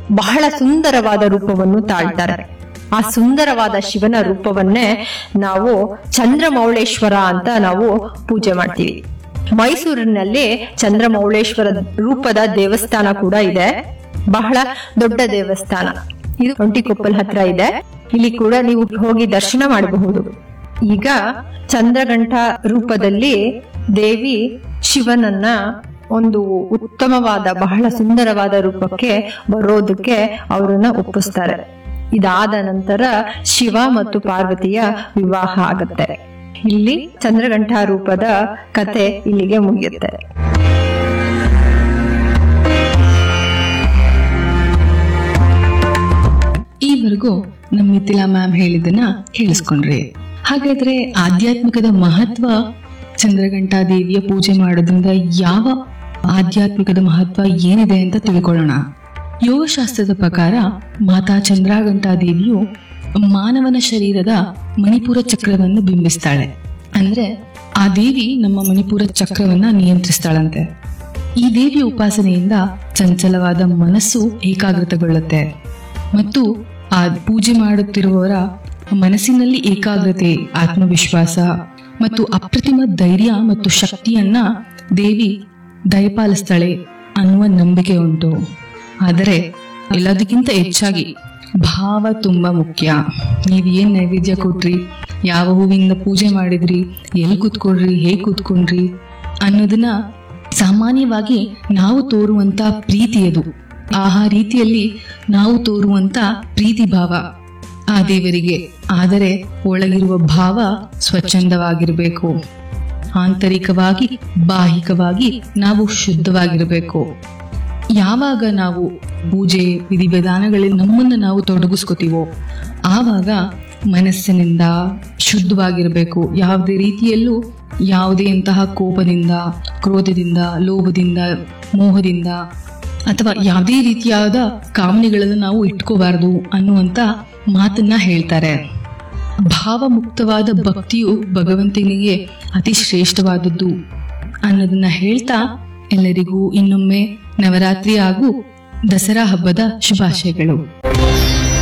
ಬಹಳ ಸುಂದರವಾದ ರೂಪವನ್ನು ತಾಳ್ತಾರೆ ಆ ಸುಂದರವಾದ ಶಿವನ ರೂಪವನ್ನೇ ನಾವು ಚಂದ್ರಮೌಳೇಶ್ವರ ಅಂತ ನಾವು ಪೂಜೆ ಮಾಡ್ತೀವಿ ಮೈಸೂರಿನಲ್ಲಿ ಚಂದ್ರಮೌಳೇಶ್ವರ ರೂಪದ ದೇವಸ್ಥಾನ ಕೂಡ ಇದೆ ಬಹಳ ದೊಡ್ಡ ದೇವಸ್ಥಾನ ಇದು ಒಂಟಿಕೊಪ್ಪಲ್ ಹತ್ರ ಇದೆ ಇಲ್ಲಿ ಕೂಡ ನೀವು ಹೋಗಿ ದರ್ಶನ ಮಾಡಬಹುದು ಈಗ ಚಂದ್ರಗಂಟ ರೂಪದಲ್ಲಿ ದೇವಿ ಶಿವನನ್ನ ಒಂದು ಉತ್ತಮವಾದ ಬಹಳ ಸುಂದರವಾದ ರೂಪಕ್ಕೆ ಬರೋದಕ್ಕೆ ಅವರನ್ನ ಒಪ್ಪಿಸ್ತಾರೆ ಇದಾದ ನಂತರ ಶಿವ ಮತ್ತು ಪಾರ್ವತಿಯ ವಿವಾಹ ಆಗತ್ತೆ ಇಲ್ಲಿ ಚಂದ್ರಗಂಟ ರೂಪದ ಕತೆ ಇಲ್ಲಿಗೆ ಮುಗಿಯುತ್ತೆ ಈವರೆಗೂ ನಮ್ಮ ಮಿಥಿಲಾ ಮ್ಯಾಮ್ ಹೇಳಿದ್ದನ್ನ ಕೇಳಿಸ್ಕೊಂಡ್ರಿ ಹಾಗಾದ್ರೆ ಆಧ್ಯಾತ್ಮಿಕದ ಮಹತ್ವ ಚಂದ್ರಘಂಟಾ ದೇವಿಯ ಪೂಜೆ ಮಾಡೋದ್ರಿಂದ ಯಾವ ಆಧ್ಯಾತ್ಮಿಕದ ಮಹತ್ವ ಏನಿದೆ ಅಂತ ತಿಳ್ಕೊಳ್ಳೋಣ ಯೋಗಶಾಸ್ತ್ರದ ಪ್ರಕಾರ ಮಾತಾ ಚಂದ್ರಘಂಟಾ ದೇವಿಯು ಮಾನವನ ಶರೀರದ ಮಣಿಪುರ ಚಕ್ರವನ್ನು ಬಿಂಬಿಸ್ತಾಳೆ ಅಂದ್ರೆ ಆ ದೇವಿ ನಮ್ಮ ಮಣಿಪುರ ಚಕ್ರವನ್ನ ನಿಯಂತ್ರಿಸ್ತಾಳಂತೆ ಈ ದೇವಿಯ ಉಪಾಸನೆಯಿಂದ ಚಂಚಲವಾದ ಮನಸ್ಸು ಏಕಾಗ್ರತೆಗೊಳ್ಳುತ್ತೆ ಮತ್ತು ಆ ಪೂಜೆ ಮಾಡುತ್ತಿರುವವರ ಮನಸ್ಸಿನಲ್ಲಿ ಏಕಾಗ್ರತೆ ಆತ್ಮವಿಶ್ವಾಸ ಮತ್ತು ಅಪ್ರತಿಮ ಧೈರ್ಯ ಮತ್ತು ಶಕ್ತಿಯನ್ನ ದೇವಿ ದಯಪಾಲಿಸ್ತಾಳೆ ಅನ್ನುವ ನಂಬಿಕೆ ಉಂಟು ಆದರೆ ಎಲ್ಲದಕ್ಕಿಂತ ಹೆಚ್ಚಾಗಿ ಭಾವ ತುಂಬಾ ಮುಖ್ಯ ನೀವು ಏನ್ ನೈವೇದ್ಯ ಕೊಟ್ರಿ ಯಾವ ಹೂವಿಂದ ಪೂಜೆ ಮಾಡಿದ್ರಿ ಎಲ್ಲಿ ಕೂತ್ಕೊಂಡ್ರಿ ಹೇಗೆ ಕೂತ್ಕೊಂಡ್ರಿ ಅನ್ನೋದನ್ನ ಸಾಮಾನ್ಯವಾಗಿ ನಾವು ತೋರುವಂತ ಪ್ರೀತಿ ಅದು ಆ ರೀತಿಯಲ್ಲಿ ನಾವು ತೋರುವಂತ ಪ್ರೀತಿ ಭಾವ ಆ ದೇವರಿಗೆ ಆದರೆ ಒಳಗಿರುವ ಭಾವ ಸ್ವಚ್ಛಂದವಾಗಿರಬೇಕು ಆಂತರಿಕವಾಗಿ ಬಾಹಿಕವಾಗಿ ನಾವು ಶುದ್ಧವಾಗಿರಬೇಕು ಯಾವಾಗ ನಾವು ಪೂಜೆ ವಿಧಿವಿಧಾನಗಳಲ್ಲಿ ನಮ್ಮನ್ನು ನಾವು ತೊಡಗಿಸ್ಕೋತೀವೋ ಆವಾಗ ಮನಸ್ಸಿನಿಂದ ಶುದ್ಧವಾಗಿರಬೇಕು ಯಾವುದೇ ರೀತಿಯಲ್ಲೂ ಯಾವುದೇ ಅಂತಹ ಕೋಪದಿಂದ ಕ್ರೋಧದಿಂದ ಲೋಭದಿಂದ ಮೋಹದಿಂದ ಅಥವಾ ಯಾವುದೇ ರೀತಿಯಾದ ಕಾಮನೆಗಳನ್ನು ನಾವು ಇಟ್ಕೋಬಾರದು ಅನ್ನುವಂತ ಮಾತನ್ನ ಹೇಳ್ತಾರೆ ಭಾವಮುಕ್ತವಾದ ಭಕ್ತಿಯು ಭಗವಂತನಿಗೆ ಅತಿ ಶ್ರೇಷ್ಠವಾದದ್ದು ಅನ್ನೋದನ್ನ ಹೇಳ್ತಾ ಎಲ್ಲರಿಗೂ ಇನ್ನೊಮ್ಮೆ ನವರಾತ್ರಿ ಹಾಗೂ ದಸರಾ ಹಬ್ಬದ ಶುಭಾಶಯಗಳು